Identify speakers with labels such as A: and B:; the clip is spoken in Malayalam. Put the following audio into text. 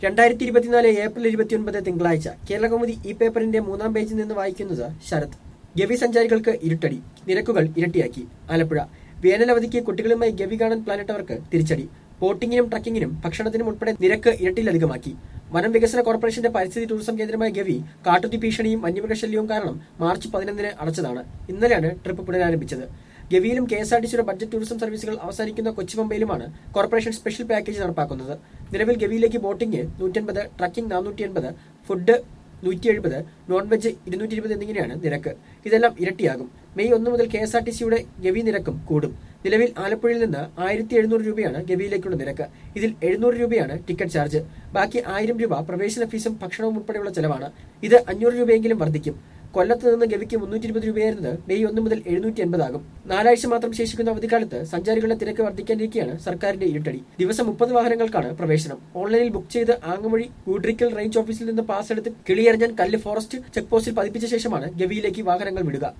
A: രണ്ടായിരത്തി ഇരുപത്തിനാല് ഏപ്രിൽ ഇരുപത്തിയൊൻപത് തിങ്കളാഴ്ച കേരളകൗമുദി ഈ പേപ്പറിന്റെ മൂന്നാം പേജിൽ നിന്ന് വായിക്കുന്നത് ശരത് ഗവി സഞ്ചാരികൾക്ക് ഇരുട്ടടി നിരക്കുകൾ ഇരട്ടിയാക്കി ആലപ്പുഴ വേനലവധിക്ക് കുട്ടികളുമായി ഗവി കാണാൻ പ്ലാനിട്ടവർക്ക് തിരിച്ചടി ബോട്ടിങ്ങിനും ട്രക്കിങ്ങിനും ഭക്ഷണത്തിനും ഉൾപ്പെടെ നിരക്ക് ഇരട്ടിയിലധികമാക്കി വനം വികസന കോർപ്പറേഷന്റെ പരിസ്ഥിതി ടൂറിസം കേന്ദ്രമായ ഗവി കാട്ടുതീ ഭീഷണിയും വന്യമൃഗശല്യവും കാരണം മാർച്ച് പതിനൊന്നിന് അടച്ചതാണ് ഇന്നലെയാണ് ട്രിപ്പ് പുനരാരംഭിച്ചത് ഗവിയിലും കെ എസ് ആർ ടി സിയുടെ ബഡ്ജറ്റ് ടൂറിസം സർവീസുകൾ അവസാനിക്കുന്ന കൊച്ചിപമ്പയിലുമാണ് കോർപ്പറേഷൻ സ്പെഷ്യൽ പാക്കേജ് നടപ്പാക്കുന്നത് നിലവിൽ ഗവിയിലേക്ക് ബോട്ടിംഗ് നൂറ്റൻപത് ട്രക്കിംഗ് നാനൂറ്റി എൺപത് ഫുഡ് നൂറ്റി എഴുപത് നോൺ വെജ് ഇരുന്നൂറ്റി ഇരുപത് എന്നിങ്ങനെയാണ് നിരക്ക് ഇതെല്ലാം ഇരട്ടിയാകും മെയ് ഒന്ന് മുതൽ കെ എസ് ആർ ടി സിയുടെ ഗവി നിരക്കും കൂടും നിലവിൽ ആലപ്പുഴയിൽ നിന്ന് ആയിരത്തി എഴുന്നൂറ് രൂപയാണ് ഗവിയിലേക്കുള്ള നിരക്ക് ഇതിൽ എഴുന്നൂറ് രൂപയാണ് ടിക്കറ്റ് ചാർജ് ബാക്കി ആയിരം രൂപ പ്രവേശന ഫീസും ഭക്ഷണവും ഉൾപ്പെടെയുള്ള ചെലവാണ് ഇത് അഞ്ഞൂറ് രൂപയെങ്കിലും വർദ്ധിക്കും കൊല്ലത്ത് നിന്ന് ഗവിക്ക് മുന്നൂറ്റി ഇരുപത് രൂപയായിരുന്നത് മെയ് ഒന്ന് മുതൽ എഴുന്നൂറ്റി എൺപതാകും നാലാഴ്ച മാത്രം ശേഷിക്കുന്ന അവധിക്കാലത്ത് സഞ്ചാരികളുടെ തിരക്ക് വർദ്ധിക്കാനിരിക്കെയാണ് സർക്കാരിന്റെ ഇരുട്ടടി ദിവസം മുപ്പത് വാഹനങ്ങൾക്കാണ് പ്രവേശനം ഓൺലൈനിൽ ബുക്ക് ചെയ്ത് ആങ്ങമൊഴി ഗൂഡ്രിക്കൽ റേഞ്ച് ഓഫീസിൽ നിന്ന് പാസ് എടുത്ത് കിളിയറിഞ്ഞാൻ കല്ല് ഫോറസ്റ്റ് ചെക്ക് പോസ്റ്റിൽ പതിപ്പിച്ച ശേഷമാണ് ഗവിയിലേക്ക് വാഹനങ്ങൾ വിടുക